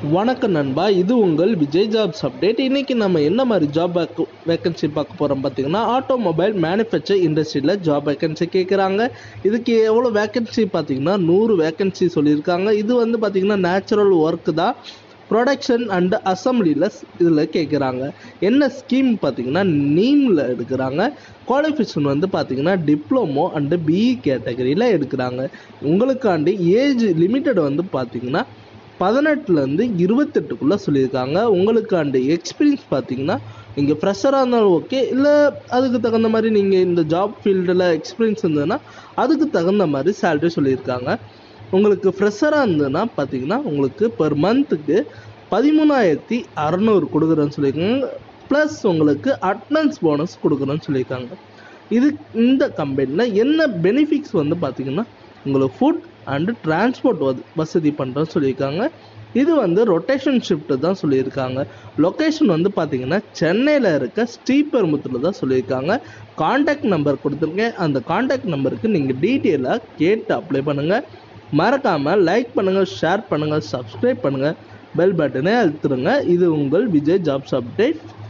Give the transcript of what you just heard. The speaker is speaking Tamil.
வணக்கம் நண்பா இது உங்கள் விஜய் ஜாப்ஸ் அப்டேட் இன்னைக்கு நம்ம என்ன மாதிரி ஜாப் வேக்கன்சி பார்க்க போகிறோம் பார்த்தீங்கன்னா ஆட்டோமொபைல் மேனுஃபேக்சர் இண்டஸ்ட்ரியில் ஜாப் வேக்கன்சி கேட்குறாங்க இதுக்கு எவ்வளோ வேக்கன்சி பார்த்தீங்கன்னா நூறு வேக்கன்சி சொல்லியிருக்காங்க இது வந்து பார்த்தீங்கன்னா நேச்சுரல் ஒர்க்கு தான் ப்ரொடக்ஷன் அண்ட் அசம்பிளியில் இதில் கேட்குறாங்க என்ன ஸ்கீம் பார்த்தீங்கன்னா நீமில் எடுக்கிறாங்க குவாலிஃபிகேஷன் வந்து பார்த்தீங்கன்னா டிப்ளமோ அண்டு பிஇ கேட்டகரியில் எடுக்கிறாங்க உங்களுக்காண்டி ஏஜ் லிமிட்டட் வந்து பார்த்தீங்கன்னா பதினெட்டுலேருந்து இருபத்தெட்டுக்குள்ளே சொல்லியிருக்காங்க உங்களுக்காண்டி எக்ஸ்பீரியன்ஸ் பார்த்தீங்கன்னா நீங்கள் ஃப்ரெஷராக இருந்தாலும் ஓகே இல்லை அதுக்கு தகுந்த மாதிரி நீங்கள் இந்த ஜாப் ஃபீல்டில் எக்ஸ்பீரியன்ஸ் இருந்ததுன்னா அதுக்கு தகுந்த மாதிரி சேலரி சொல்லியிருக்காங்க உங்களுக்கு ஃப்ரெஷராக இருந்ததுன்னா பார்த்தீங்கன்னா உங்களுக்கு பெர் மந்த்துக்கு பதிமூணாயிரத்தி அறநூறு கொடுக்குறேன்னு சொல்லியிருக்காங்க ப்ளஸ் உங்களுக்கு அட்டனன்ஸ் போனஸ் கொடுக்குறேன்னு சொல்லியிருக்காங்க இது இந்த கம்பெனியில் என்ன பெனிஃபிட்ஸ் வந்து பார்த்தீங்கன்னா உங்களுக்கு ஃபுட் அண்டு டிரான்ஸ்போர்ட் வசதி பண்ணுறேன்னு சொல்லியிருக்காங்க இது வந்து ரொட்டேஷன் ஷிஃப்ட் தான் சொல்லியிருக்காங்க லொக்கேஷன் வந்து பார்த்தீங்கன்னா சென்னையில் இருக்க ஸ்ரீபெரும்புத்தூரில் தான் சொல்லியிருக்காங்க காண்டாக்ட் நம்பர் கொடுத்துருக்கேன் அந்த காண்டாக்ட் நம்பருக்கு நீங்கள் டீட்டெயிலாக கேட்டு அப்ளை பண்ணுங்கள் மறக்காமல் லைக் பண்ணுங்கள் ஷேர் பண்ணுங்கள் சப்ஸ்கிரைப் பண்ணுங்கள் பெல் பட்டனை அழுத்துருங்க இது உங்கள் விஜய் ஜாப்ஸ் அப்டேட்